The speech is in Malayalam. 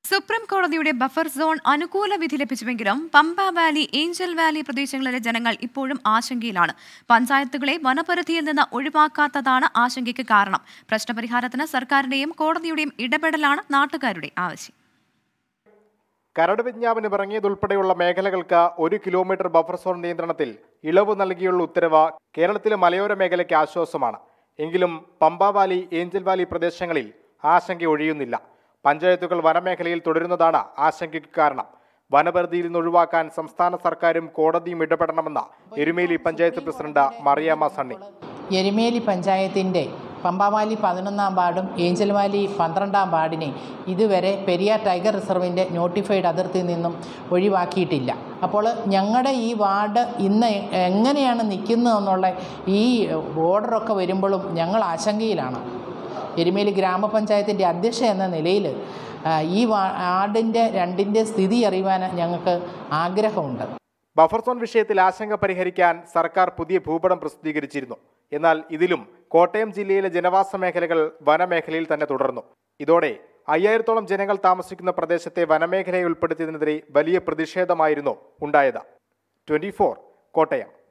സുപ്രീം കോടതിയുടെ ബഫർ സോൺ അനുകൂല വിധി ലഭിച്ചുവെങ്കിലും പമ്പ വാലി ഏഞ്ചൽ വാലി പ്രദേശങ്ങളിലെ ജനങ്ങൾ ഇപ്പോഴും ആശങ്കയിലാണ് പഞ്ചായത്തുകളെ വനപരിധിയിൽ നിന്ന് ഒഴിവാക്കാത്തതാണ് ആശങ്കയ്ക്ക് കാരണം പ്രശ്നപരിഹാരത്തിന് സർക്കാരിന്റെയും കോടതിയുടെയും ഇടപെടലാണ് നാട്ടുകാരുടെ ആവശ്യം കരട് വിജ്ഞാപനം ഇറങ്ങിയതുൾപ്പെടെയുള്ള മേഖലകൾക്ക് ഒരു കിലോമീറ്റർ ബഫർ സോൺ നിയന്ത്രണത്തിൽ ഇളവ് നൽകിയുള്ള ഉത്തരവ് കേരളത്തിലെ മലയോര മേഖലയ്ക്ക് ആശ്വാസമാണ് എങ്കിലും പമ്പ വാലി ഏഞ്ചൽ വാലി പ്രദേശങ്ങളിൽ ആശങ്ക ഒഴിയുന്നില്ല പഞ്ചായത്തുകൾ വനമേഖലയിൽ തുടരുന്നതാണ് ആശങ്കയ്ക്ക് കാരണം വനപരിധിയിൽ നിന്ന് ഒഴിവാക്കാൻ സംസ്ഥാന സർക്കാരും കോടതിയും ഇടപെടണമെന്ന് എരുമേലി പഞ്ചായത്ത് പ്രസിഡന്റ് മറിയാമ്മ സണ്ണി എരുമേലി പഞ്ചായത്തിൻ്റെ പമ്പാവാലി പതിനൊന്നാം വാർഡും ഏഞ്ചൽ വാലി പന്ത്രണ്ടാം വാർഡിനെ ഇതുവരെ പെരിയാർ ടൈഗർ റിസർവിൻ്റെ നോട്ടിഫൈഡ് അതിർത്തിയിൽ നിന്നും ഒഴിവാക്കിയിട്ടില്ല അപ്പോൾ ഞങ്ങളുടെ ഈ വാർഡ് ഇന്ന് എങ്ങനെയാണ് നിൽക്കുന്നതെന്നുള്ള ഈ ഓർഡറൊക്കെ വരുമ്പോഴും ഞങ്ങൾ ആശങ്കയിലാണ് എരുമേലി ഗ്രാമപഞ്ചായത്തിൻ്റെ അധ്യക്ഷ എന്ന നിലയിൽ ആ, ഈ വാ- വാർഡിൻ്റെ രണ്ടിൻ്റെ സ്ഥിതി അറിയുവാൻ ഞങ്ങൾക്ക് ആഗ്രഹമുണ്ട് ബഫർ സോൺ വിഷയത്തിൽ ആശങ്ക പരിഹരിക്കാൻ സർക്കാർ പുതിയ ഭൂപടം പ്രസിദ്ധീകരിച്ചിരുന്നു എന്നാൽ ഇതിലും കോട്ടയം ജില്ലയിലെ ജനവാസ മേഖലകൾ വനമേഖലയിൽ തന്നെ തുടർന്നു ഇതോടെ അയ്യായിരത്തോളം ജനങ്ങൾ താമസിക്കുന്ന പ്രദേശത്തെ വനമേഖലയെ ഉൾപ്പെടുത്തിയതിനെതിരെ വലിയ പ്രതിഷേധമായിരുന്നു ഉണ്ടായത് ട്വന്റി കോട്ടയം